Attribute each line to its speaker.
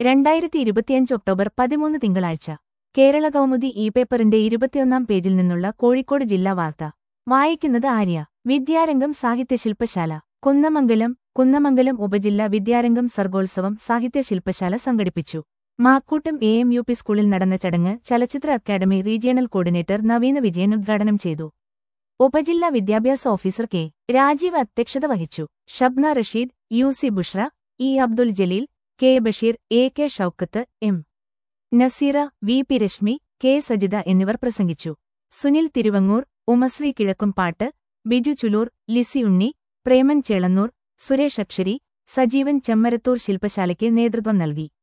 Speaker 1: രണ്ടായിരത്തി ഇരുപത്തിയഞ്ച് ഒക്ടോബർ പതിമൂന്ന് തിങ്കളാഴ്ച കേരള കൗമുദി ഇ പേപ്പറിന്റെ ഇരുപത്തിയൊന്നാം പേജിൽ നിന്നുള്ള കോഴിക്കോട് ജില്ലാ വാർത്ത വായിക്കുന്നത് ആര്യ വിദ്യാരംഗം സാഹിത്യശില്പശാല കുന്നമംഗലം കുന്നമംഗലം ഉപജില്ല വിദ്യാരംഗം സർഗോത്സവം സാഹിത്യശില്പശാല സംഘടിപ്പിച്ചു Makkoottam A M U P സ്കൂളിൽ നടന്ന ചടങ്ങ് ചലച്ചിത്ര അക്കാദമി റീജിയണൽ കോർഡിനേറ്റർ നവീന വിജയൻ ഉദ്ഘാടനം ചെയ്തു ഉപജില്ലാ വിദ്യാഭ്യാസ ഓഫീസർ കെ രാജീവ് അധ്യക്ഷത വഹിച്ചു Shabna Rasheed U C Bushra E Abdul Jaleel K Basheer A K Shoukath M Naseera V P Reshmi K Sajitha എന്നിവർ പ്രസംഗിച്ചു സുനിൽ തിരുവങ്ങൂർ ഉമശ്രീ കിഴക്കുംപാട്ട് ബിജു ചുലൂർ ലിസി ഉണ്ണി പ്രേമൻ ചേളന്നൂർ സുരേഷ് അക്ഷരി സജീവൻ ചെമ്മരത്തൂർ ശില്പശാലയ്ക്ക് നേതൃത്വം നൽകി